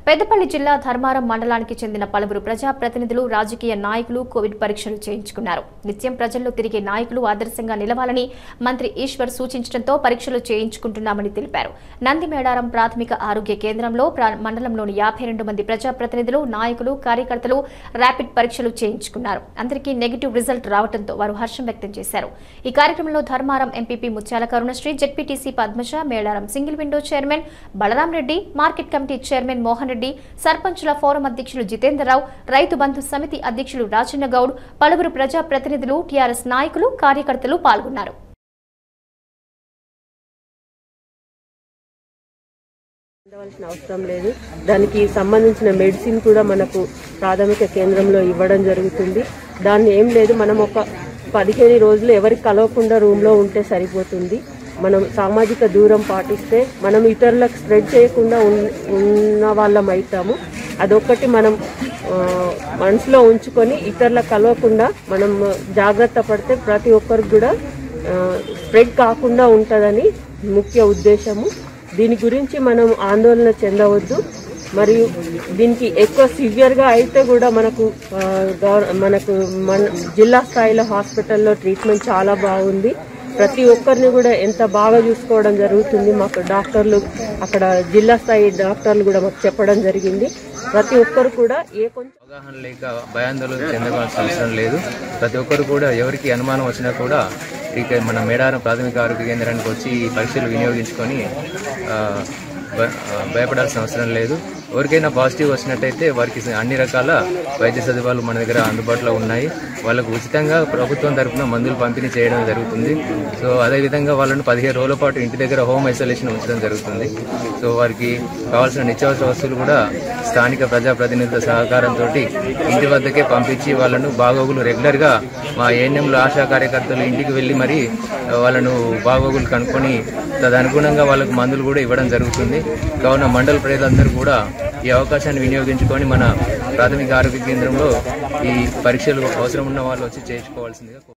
పెద్దపల్లి జిల్లా ధర్మారం మండలానికి చెందిన పలువురు ప్రజాప్రతినిధులు రాజకీయ నాయకులు కోవిడ్ పరీక్షలు చేయించుకున్నారు నిత్యం ప్రజల్లో తిరిగే నాయకులు ఆదర్శంగా నిలవాలని మంత్రి ఈశ్వర్ సూచించడంతో పరీక్షలు చేయించుకుంటున్నామని తెలిపారు నంది మేడారం ప్రాథమిక ఆరోగ్య కేంద్రంలో ప్రా- మండలంలోని యాభై రెండు మంది ప్రజాప్రతినిధులు నాయకులు కార్యకర్తలు ర్యాపిడ్ పరీక్షలు చేయించుకున్నారు అందరికీ నెగిటివ్ రిజల్ట్ రావడంతో వారు హర్షం వ్యక్తం చేశారు ఈ కార్యక్రమంలో Dharmaram MPP Mutyala Karunasri ZPTC Padmaja Medaram single window chairman Balaram Reddy market committee chairman Mohan Reddy సర్పంచుల ఫోరం అధ్యక్షులు జితేందర్రావు రైతు బంధు సమితి అధ్యక్షులు రాజన్న గౌడ్ పలువురు ప్రజాప్రతినిధులు టీఆర్ఎస్ నాయకులు కార్యకర్తలు పాల్గొన్నారు ఉండవలసిన అవసరం లేదు దానికి సంబంధించిన మెడిసిన్ కూడా మనకు ప్రాథమిక కేంద్రంలో ఇవ్వడం జరుగుతుంది దాన్ని ఏం లేదు మనం ఒక పదిహేను రోజులు ఎవరికి కలవకుండా రూమ్లో ఉంటే సరిపోతుంది మనం సామాజిక దూరం పాటిస్తే మనం ఇతరులకు స్ప్రెడ్ చేయకుండా ఉన్- ఉన్న వాళ్ళం అవుతాము అదొక్కటి మనం ఆ, మనసులో ఉంచుకొని ఇతరులకు కలవకుండా మనం జాగ్రత్త పడితే ప్రతి ఒక్కరికి కూడా స్ప్రెడ్ కాకుండా ఉంటుందని ముఖ్య ఉద్దేశము దీని గురించి మనం ఆందోళన చెందవద్దు మరియు దీనికి ఎక్కువ సివియర్గా అయితే కూడా మనకు ఆ, గవర్- మనకు మన జిల్లా స్థాయిలో హాస్పిటల్లో ట్రీట్మెంట్ చాలా బాగుంది ప్రతి ఒక్కరిని కూడా ఎంత బాగా చూసుకోవడం జరుగుతుంది మాకు డాక్టర్లు అక్కడ జిల్లా స్థాయి డాక్టర్లు కూడా మాకు చెప్పడం జరిగింది ప్రతి ఒక్కరు కూడా ఏ కొంచెం అవగాహన లేక భయాందోళన చెందవలసిన అవసరం లేదు ప్రతి ఒక్కరు కూడా ఎవరికి అనుమానం వచ్చినా కూడా ఇక మన మేడారం ప్రాథమిక ఆరోగ్య కేంద్రానికి వచ్చి ఈ పరీక్షలు వినియోగించుకొని ఆ, భ- ఆ, భయపడాల్సిన అవసరం లేదు ఎవరికైనా పాజిటివ్ వచ్చినట్టయితే వారికి అన్ని రకాల వైద్య సదుపాయాలు మన దగ్గర అందుబాటులో ఉన్నాయి వాళ్ళకు ఉచితంగా ప్రభుత్వం తరఫున మందులు పంపిణీ చేయడం జరుగుతుంది సో అదేవిధంగా వాళ్ళను పదిహేను రోజుల పాటు ఇంటి దగ్గర హోమ్ ఐసోలేషన్ ఉంచడం జరుగుతుంది సో వారికి కావాల్సిన నిత్యావసర వస్తువులు కూడా స్థానిక ప్రజాప్రతినిధుల సహకారంతో ఇంటి వద్దకే పంపించి వాళ్ళను బాగోగులు రెగ్యులర్గా మా ఏఎన్ఎంలు ఆశా కార్యకర్తలు ఇంటికి వెళ్ళి మరి వాళ్ళను బాగోగులు కనుక్కొని తదనుగుణంగా వాళ్ళకు మందులు కూడా ఇవ్వడం జరుగుతుంది కావున మండల ప్రజలందరూ కూడా ఈ అవకాశాన్ని వినియోగించుకొని మన ప్రాథమిక ఆరోగ్య కేంద్రంలో ఈ పరీక్షలు అవసరం ఉన్న వాళ్ళు వచ్చి చేయించుకోవాల్సిందిగా కోరుతున్నాను.